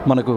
మనకు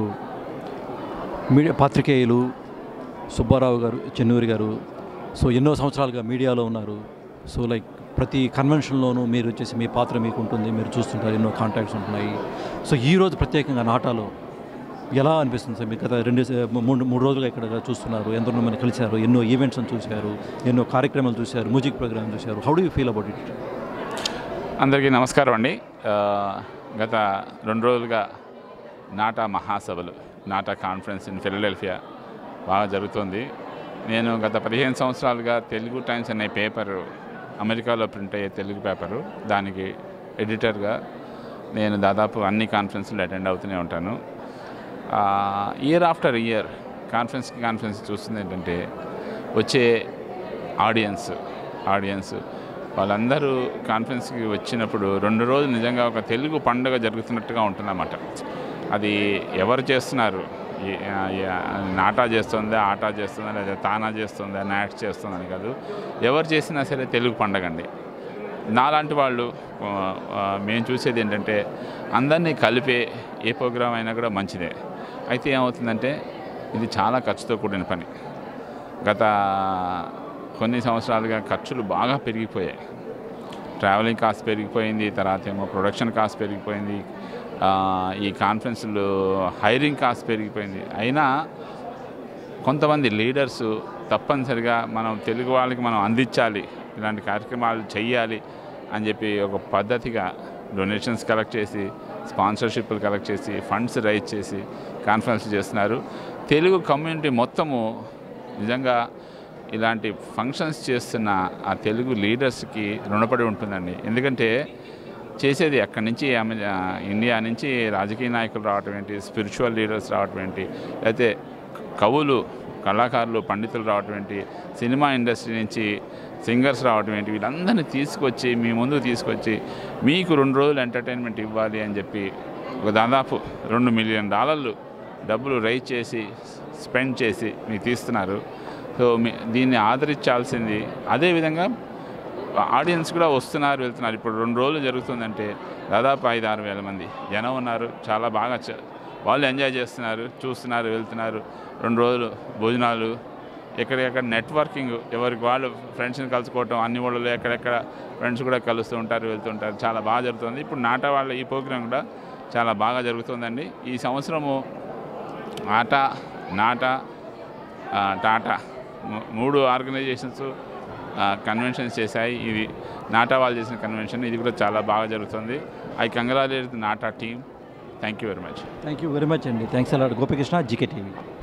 మీడియా పాత్రికేయులు సుబ్బారావు గారు చెన్నూరి గారు సో ఎన్నో సంవత్సరాలుగా మీడియాలో ఉన్నారు సో లైక్ ప్రతి కన్వెన్షన్లోనూ మీరు వచ్చేసి మీ పాత్ర మీకు ఉంటుంది మీరు చూస్తుంటారు ఎన్నో కాంటాక్ట్స్ ఉంటున్నాయి సో ఈ రోజు ప్రత్యేకంగా నాటాలో ఎలా అనిపిస్తుంది సార్ మీరు గత రెండు మూడు మూడు రోజులుగా ఇక్కడ చూస్తున్నారు ఎంతో మంది కలిశారు ఎన్నో ఈవెంట్స్ చూశారు ఎన్నో కార్యక్రమాలు చూశారు మ్యూజిక్ ప్రోగ్రామ్ చూశారు how do you feel about it అందరికీ నమస్కారం అండి ఆ, గత రెండు రోజులుగా నాటా మహాసభలు నాటా కాన్ఫరెన్స్ ఇన్ ఫిలడెల్ఫియా బాగా జరుగుతుంది నేను గత పదిహేను సంవత్సరాలుగా తెలుగు టైమ్స్ అనే పేపరు అమెరికాలో ప్రింట్ అయ్యే తెలుగు పేపరు దానికి ఎడిటర్గా నేను దాదాపు అన్ని కాన్ఫరెన్స్లు అటెండ్ అవుతూనే ఉంటాను ఇయర్ ఆఫ్టర్ ఇయర్ కాన్ఫరెన్స్కి కాన్ఫరెన్స్ చూస్తుంది ఏంటంటే వచ్చే ఆడియన్స్ ఆడియన్స్ వాళ్ళందరూ కాన్ఫరెన్స్కి వచ్చినప్పుడు రెండు రోజులు నిజంగా ఒక తెలుగు పండుగ జరుగుతున్నట్టుగా ఉంటుందన్నమాట అది ఎవరు చేస్తున్నారు ఈ- ఆ, ఈ- ఆ, నాటా చేస్తుందా ఆటా చేస్తుందా లేదా తానా చేస్తుందా నాట్ చేస్తుందని కాదు ఎవరు చేసినా సరే తెలుగు పండగ అండి నాలాంటి వాళ్ళు ఆ, ఆ, మేము చూసేది ఏంటంటే అందరినీ కలిపే ఏ ప్రోగ్రాం అయినా కూడా మంచిదే అయితే ఏమవుతుందంటే ఇది చాలా ఖర్చుతో కూడిన పని గత కొన్ని సంవత్సరాలుగా ఖర్చులు బాగా పెరిగిపోయాయి ట్రావెలింగ్ కాస్ట్ పెరిగిపోయింది తర్వాత ఏమో ప్రొడక్షన్ కాస్ట్ పెరిగిపోయింది ఆ, ఈ కాన్ఫరెన్స్లు హైరింగ్ కాస్ట్ పెరిగిపోయింది అయినా కొంతమంది లీడర్స్ తప్పనిసరిగా మనం తెలుగు వాళ్ళకి మనం అందించాలి ఇలాంటి కార్యక్రమాలు చెయ్యాలి అని చెప్పి ఒక పద్ధతిగా డొనేషన్స్ కలెక్ట్ చేసి స్పాన్సర్షిప్లు కలెక్ట్ చేసి ఫండ్స్ రైజ్ చేసి కాన్ఫరెన్స్ చేస్తున్నారు తెలుగు కమ్యూనిటీ మొత్తము నిజంగా ఇలాంటి ఫంక్షన్స్ చేస్తున్న ఆ తెలుగు లీడర్స్కి రుణపడి ఉంటుందండి ఎందుకంటే చేసేది అక్కడి నుంచి అమె- ఆ, ఇండియా నుంచి రాజకీయ నాయకులు రావటం ఏంటి స్పిరిచువల్ లీడర్స్ రావటం ఏంటి అయితే కవులు కళాకారులు పండితులు రావటం ఏంటి సినిమా ఇండస్ట్రీ నుంచి సింగర్స్ రావటం ఏంటి వీళ్ళందరినీ తీసుకొచ్చి మీ ముందుకు తీసుకొచ్చి మీకు రెండు రోజులు ఎంటర్టైన్మెంట్ ఇవ్వాలి అని చెప్పి ఒక దాదాపు రెండు మిలియన్ డాలర్లు డబ్బులు రైజ్ చేసి స్పెండ్ చేసి మీకు తీస్తున్నారు సో మీ దీన్ని ఆదరించాల్సింది అదేవిధంగా ఆడియన్స్ కూడా వస్తున్నారు వెళ్తున్నారు ఇప్పుడు రెండు రోజులు జరుగుతుందంటే దాదాపు ఐదు ఆరు వేల మంది జనం ఉన్నారు చాలా బాగా చ- వాళ్ళు ఎంజాయ్ చేస్తున్నారు చూస్తున్నారు వెళ్తున్నారు రెండు రోజులు భోజనాలు ఎక్కడెక్కడ నెట్వర్కింగ్ ఎవరికి వాళ్ళు ఫ్రెండ్స్ని కలుసుకోవటం అన్ని ఊళ్ళలో ఎక్కడెక్కడ ఫ్రెండ్స్ కూడా కలుస్తూ ఉంటారు వెళ్తుంటారు చాలా బాగా జరుగుతుంది ఇప్పుడు నాటా వాళ్ళ ఈ ప్రోగ్రాం కూడా చాలా బాగా జరుగుతుందండి ఈ సంవత్సరము ఆట నాట ఆ, టాటా మూ- మూడు ఆర్గనైజేషన్స్ కన్వెన్షన్స్ చేశాయి ఇది నాటా వాళ్ళు చేసిన కన్వెన్షన్ ఇది కూడా చాలా బాగా జరుగుతుంది I congratulate NATA team thank you very much thank you very much అండి thanks a lot Gopikrishna GK TV